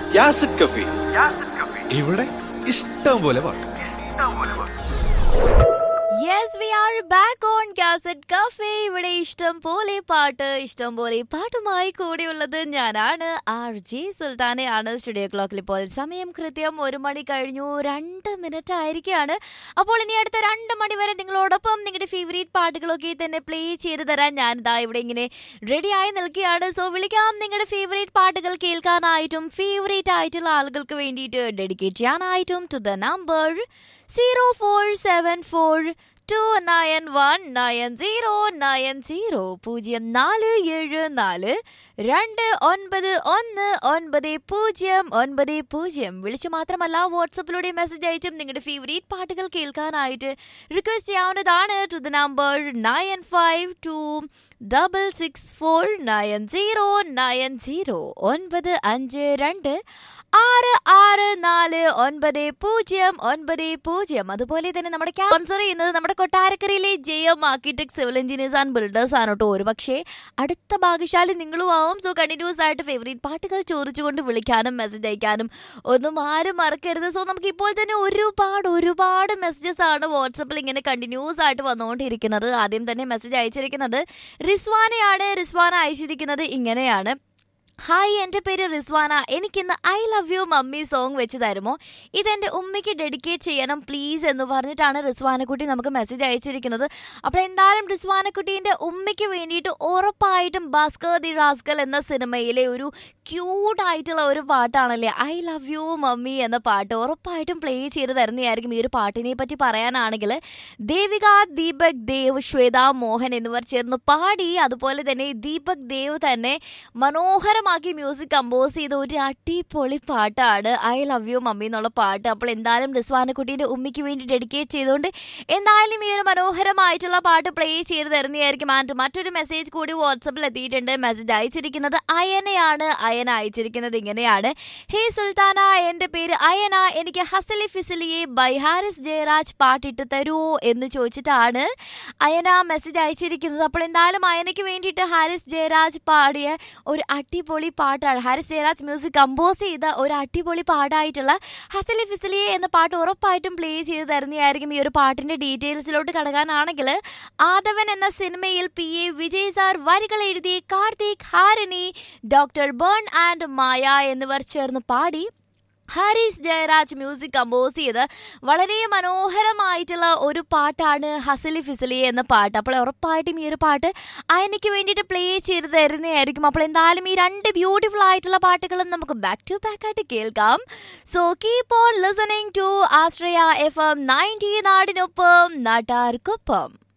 യാസിഡ് കഫി ഇവിടെ ഇഷ്ടം പോലെ പാട്ട് yes we are back on cassette cafe ഇവിടെ ഇഷ്ടം പോലെ പാട്ട് ഇഷ്ടം പോലെ പാട്ടുമായി കൂടിയുള്ളത് ഞാനാണ് ആർ ജി സുൽത്താനയാണ് സ്റ്റുഡിയോ ക്ലോക്കിൽ ഇപ്പോൾ സമയം കൃത്യം ഒരു മണി കഴിഞ്ഞു രണ്ട് മിനിറ്റ് ആയിരിക്കുകയാണ് അപ്പോൾ ഇനി അടുത്ത രണ്ട് മണി വരെ നിങ്ങളോടൊപ്പം നിങ്ങളുടെ ഫേവറേറ്റ് പാട്ടുകളൊക്കെ തന്നെ പ്ലേ ചെയ്ത് തരാൻ ഞാൻ ഇതാ ഇവിടെ ഇങ്ങനെ റെഡി ആയി നിൽക്കുകയാണ് സോ വിളിക്കാം നിങ്ങളുടെ ഫേവറേറ്റ് പാട്ടുകൾ കേൾക്കാനായിട്ടും ഫേവറേറ്റ് ആയിട്ടുള്ള ആളുകൾക്ക് വേണ്ടിയിട്ട് ഡെഡിക്കേറ്റ് ചെയ്യാനായിട്ടും to the number zero four seven four two nine one nine zero nine zero പൂജ്യം നാല് ഏഴ് നാല് രണ്ട് ഒൻപത് ഒന്ന് ഒൻപത് പൂജ്യം ഒൻപത് പൂജ്യം വിളിച്ചു മാത്രമല്ല വാട്സപ്പിലൂടെ മെസ്സേജ് അയച്ചും നിങ്ങളുടെ ഫേവറേറ്റ് പാട്ടുകൾ കേൾക്കാനായിട്ട് റിക്വസ്റ്റ് ചെയ്യാവുന്നതാണ് to the number nine five two double six four nine zero nine zero ഒൻപത് അഞ്ച് രണ്ട് ആറ് ആറ് നാല് ഒൻപത് പൂജ്യം ഒൻപത് പൂജ്യം അതുപോലെ തന്നെ നമ്മുടെ സ്പോൺസർ ചെയ്യുന്നത് നമ്മുടെ കൊട്ടാരക്കരയിലെ J M architect civil engineers and builders ആണ് കേട്ടോ ഒരു പക്ഷേ അടുത്ത ഭാഗ്യശാലി നിങ്ങളും ആവും സോ കണ്ടിന്യൂസ് ആയിട്ട് ഫേവറേറ്റ് പാട്ടുകൾ ചോദിച്ചുകൊണ്ട് വിളിക്കാനും മെസ്സേജ് അയക്കാനും ഒന്നും ആരും മറക്കരുത് സോ നമുക്ക് ഇപ്പോൾ തന്നെ ഒരുപാട് ഒരുപാട് മെസ്സേജസ് ആണ് വാട്സപ്പിൽ ഇങ്ങനെ കണ്ടിന്യൂസ് ആയിട്ട് വന്നുകൊണ്ടിരിക്കുന്നത് ആദ്യം തന്നെ മെസ്സേജ് അയച്ചിരിക്കുന്നത് റിസ്വാനയാണ് റിസ്വാന അയച്ചിരിക്കുന്നത് ഇങ്ങനെയാണ് ഹായ് എൻ്റെ പേര് റിസ്വാന എനിക്കിന്ന് I love you mummy song വെച്ച് തരുമോ ഇതെൻ്റെ ഉമ്മയ്ക്ക് ഡെഡിക്കേറ്റ് ചെയ്യണം പ്ലീസ് എന്ന് പറഞ്ഞിട്ടാണ് റിസ്വാനക്കുട്ടി നമുക്ക് മെസ്സേജ് അയച്ചിരിക്കുന്നത് അപ്പോൾ എന്തായാലും റിസ്വാനക്കുട്ടീൻ്റെ ഉമ്മയ്ക്ക് വേണ്ടിയിട്ട് ഉറപ്പായിട്ടും ഭാസ്കർ ദി റാസ്കൽ എന്ന സിനിമയിലെ ഒരു ക്യൂട്ട് ആയിട്ടുള്ള ഒരു പാട്ടാണല്ലേ ഐ ലവ് യു മമ്മി എന്ന പാട്ട് ഉറപ്പായിട്ടും പ്ലേ ചെയ്ത് തരുന്നതായിരിക്കും ഈ ഒരു പാട്ടിനെ പറ്റി പറയാനാണെങ്കിൽ ദേവിക ദീപക് ദേവ് ശ്വേത മോഹൻ എന്നിവർ ചേർന്ന് പാടി അതുപോലെ തന്നെ ദീപക് ദേവ് തന്നെ മനോഹരമാക്കി മ്യൂസിക് കമ്പോസ് ചെയ്ത ഒരു അടിപൊളി പാട്ടാണ് ഐ ലവ് യു മമ്മി എന്നുള്ള പാട്ട് അപ്പോൾ എന്തായാലും റിസ്വാനക്കുട്ടീൻ്റെ ഉമ്മിക്ക് വേണ്ടി ഡെഡിക്കേറ്റ് ചെയ്തുകൊണ്ട് എന്തായാലും ഈ ഒരു മനോഹരമായിട്ടുള്ള പാട്ട് പ്ലേ ചെയ്ത് തരുന്നതായിരിക്കും ആൻഡ് മറ്റൊരു മെസ്സേജ് കൂടി വാട്സപ്പിൽ എത്തിയിട്ടുണ്ട് മെസ്സേജ് അയച്ചിരിക്കുന്നത് അയനയാണ് അയന അയച്ചിരിക്കുന്നത് ഇങ്ങനെയാണ് ഹേ സുൽത്താന എൻ്റെ പേര് അയന എനിക്ക് ഹസലി ഫിസിലിയെ ബൈ ഹാരിസ് ജയരാജ് പാട്ടിട്ട് തരുമോ എന്ന് ചോദിച്ചിട്ടാണ് അയന മെസ്സേജ് അയച്ചിരിക്കുന്നത് അപ്പോൾ എന്തായാലും അയനയ്ക്ക് വേണ്ടിയിട്ട് ഹാരിസ് ജയരാജ് പാടിയ ഒരു അടിപൊളി പാട്ടാണ് ഹാരിസ് ജയരാജ് മ്യൂസിക് കമ്പോസ് ചെയ്ത ഒരു അടിപൊളി പാട്ടായിട്ടുള്ള ഹസലി ഫിസിലിയെ എന്ന പാട്ട് ഉറപ്പായിട്ടും പ്ലേ ചെയ്ത് തരുന്നതായിരിക്കും ഈ ഒരു പാട്ടിന്റെ ഡീറ്റെയിൽസിലോട്ട് കടക്കാനാണെങ്കിൽ ആദവൻ എന്ന സിനിമയിൽ പി എ വിജയ് സാർ വരികൾ എഴുതി Karthik Harini doctor burn and Maya എന്നിവർ ചേർന്ന് പാടി ഹരീഷ് ജയരാജ് മ്യൂസിക് കമ്പോസ് ചെയ്ത് വളരെ മനോഹരമായിട്ടുള്ള ഒരു പാട്ടാണ് ഹസലി ഫിസലി എന്ന പാട്ട് അപ്പോൾ ഉറപ്പായിട്ടും ഈ ഒരു പാട്ട് അയനയ്ക്ക് വേണ്ടിയിട്ട് പ്ലേ ചെയ്ത് തരുന്നതായിരിക്കും അപ്പോൾ എന്തായാലും ഈ രണ്ട് ബ്യൂട്ടിഫുൾ ആയിട്ടുള്ള പാട്ടുകളും നമുക്ക് ബാക്ക് ടു ബാക്ക് ആയിട്ട് കേൾക്കാം so keep on listening to Ashraya F M ninety നാടിനൊപ്പം നാട്ടാർക്കൊപ്പം